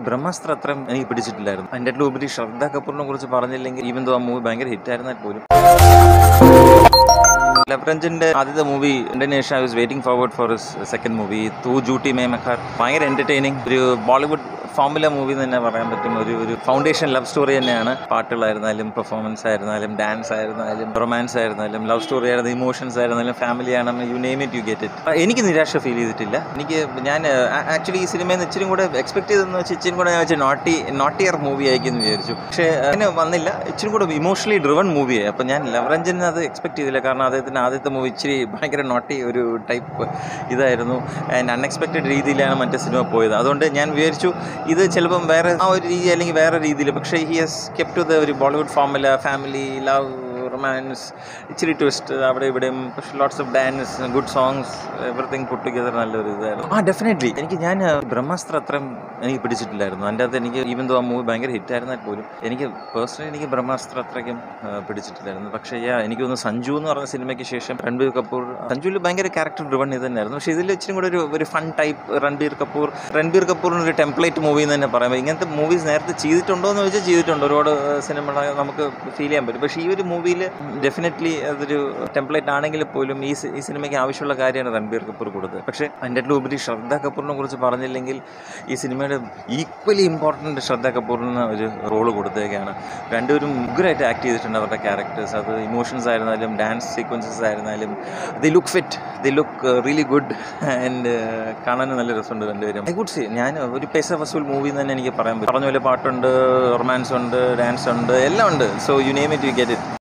ബ്രഹ്മാസ്ത്ര അത്രയും എനിക്ക് പിടിച്ചിട്ടില്ലായിരുന്നു അതിൻ്റെ ഉപരി ശ്രദ്ധ കപൂറിനെ കുറിച്ച് പറഞ്ഞില്ലെങ്കിൽ ഈവൻ ദോ ആ മൂവി ഭയങ്കര ഹിറ്റായിരുന്നാൽ പോലും ലബ്രഞ്ചിന്റെ ആദ്യത്തെ മൂവി ശേഷം I was waiting forward for his second movie Tu Jhoothi may മഖാർ ഭയങ്കര എന്റർടൈനിങ് ഒരു ബോളിവുഡ് ഫോമുല മൂവി എന്ന് തന്നെ പറയാൻ പറ്റും ഒരു ഒരു ഫൗണ്ടേഷൻ ലവ് സ്റ്റോറി തന്നെയാണ് പാട്ടുകളായിരുന്നാലും പെർഫോമൻസ് ആയിരുന്നാലും ഡാൻസ് ആയിരുന്നാലും റൊമാൻസ് ആയിരുന്നാലും ലവ് സ്റ്റോറി ആയിരുന്നു ഇമോഷൻസ് ആയിരുന്നാലും ഫാമിലി ആണ് you name it you get it എനിക്ക് നിരാശ ഫീൽ ചെയ്തിട്ടില്ല എനിക്ക് ഞാൻ ആക്ച്വലി ഈ സിനിമയിൽ നിന്ന് ഇച്ചിരി കൂടെ എക്സ്പെക്ട് ചെയ്തെന്ന് വെച്ചാൽ ഇച്ചിരി കൂടെ ഞാൻ വെച്ചാൽ നോട്ടി നോട്ടിയർ മൂവി ആയിരിക്കും എന്ന് വിചാരിച്ചു പക്ഷേ അങ്ങനെ വന്നില്ല ഇച്ചിരി കൂടെ ഇമോഷണലി ഡ്രിവൺ മൂവിയായി അപ്പോൾ ഞാൻ ലവറഞ്ചിന് അത് എക്സ്പെക്ട് ചെയ്തില്ല കാരണം അദ്ദേഹത്തിന് ആദ്യത്തെ മൂവി ഇച്ചിരി ഭയങ്കര നോട്ടി ഒരു ടൈപ്പ് ഇതായിരുന്നു ആൻഡ് അൺഎക്സ്പെക്റ്റഡ് രീതിയിലാണ് മറ്റേ സിനിമ പോയത് അതുകൊണ്ട് ഞാൻ വിചാരിച്ചു ഇത് ചിലപ്പം വേറെ ആ ഒരു രീതി അല്ലെങ്കിൽ വേറെ രീതിയിൽ പക്ഷേ he has kept to the ഒരു Bollywood formula family love romance ഇച്ചിരി ട്വിസ്റ്റ് അവിടെ ഇവിടെയും പക്ഷേ lots of dance good songs everything put together നല്ലൊരു ഇതായിരുന്നു ആ ഡെഫിനറ്റ്ലി എനിക്ക് ഞാൻ ആ, ബ്രഹ്മാസ്ത്ര അത്രയും എനിക്ക് പിടിച്ചിട്ടില്ലായിരുന്നു അതിൻ്റെ അകത്ത് എനിക്ക് ഈവൻ ദോ ആ മൂവി ഭയങ്കര ഹിറ്റായിരുന്നാൽ പോലും എനിക്ക് പേഴ്സണലി എനിക്ക് ബ്രഹ്മാസ്ത്ര അത്രയ്ക്കും ആ, പിടിച്ചിട്ടില്ലായിരുന്നു പക്ഷേ yeah, എനിക്ക് തോന്നുന്നു സഞ്ജു എന്ന് പറഞ്ഞ സിനിമയ്ക്ക് ശേഷം രൺബീർ കപൂർ സഞ്ജുവിൽ ഭയങ്കര ക്യാരക്ടർ ഡ്രിവൺ ഇത് തന്നെയായിരുന്നു പക്ഷേ ഇതിൽ ഇച്ചിരി കൂടെ ഒരു ഒരു ഫൺ ടൈപ്പ് രൺബീർ കപൂർ രൺബീർ കപൂറിന് ഒരു ടെംപ്ലേറ്റ് മൂവി എന്ന് തന്നെ പറയാം ഇങ്ങനത്തെ മൂവീസ് നേരത്തെ ചെയ്തിട്ടുണ്ടോ എന്ന് ചോദിച്ചാൽ ചെയ്തിട്ടുണ്ട് ഒരുപാട് സിനിമ നമുക്ക് ഫീൽ ചെയ്യാൻ പറ്റും പക്ഷേ ഈ ഒരു മൂവിയിൽ ഡെഫിനറ്റ്ലി അതൊരു ടെംപ്ലേറ്റ് ആണെങ്കിൽ പോലും ഈ സി- ഈ സിനിമയ്ക്ക് ആവശ്യമുള്ള കാര്യമാണ് രൺബീർ കപൂർ കൊടുത്തത് പക്ഷേ അതിൻ്റെ ഉപരി ശ്രദ്ധ കപൂറിനെ കുറിച്ച് പറഞ്ഞില്ലെങ്കിൽ ഈ സിനിമയുടെ ഈക്വലി ഇമ്പോർട്ടൻറ്റ് ശ്രദ്ധ കപൂറിന് ഒരു റോള് കൊടുത്തേക്കാണ് രണ്ടുപേരും ഉഗ്രായിട്ട് ആക്ട് ചെയ്തിട്ടുണ്ട് അവരുടെ ക്യാരക്ടേഴ്സ് അത് ഇമോഷൻസ് ആയിരുന്നാലും ഡാൻസ് സീക്വൻസസ് ആയിരുന്നാലും the look fit the look really good and കാണാൻ നല്ല രസമുണ്ട് രണ്ടുപേരും ഐ ഗുഡ് സി ഞാൻ ഒരു പൈസ വസൂൽ മൂവി എന്ന് തന്നെ എനിക്ക് പറയാൻ പറ്റും പറഞ്ഞ പോലെ പാട്ടുണ്ട് റൊമാൻസ് ഉണ്ട് ഡാൻസ് ഉണ്ട് എല്ലാം ഉണ്ട് so you name it you get it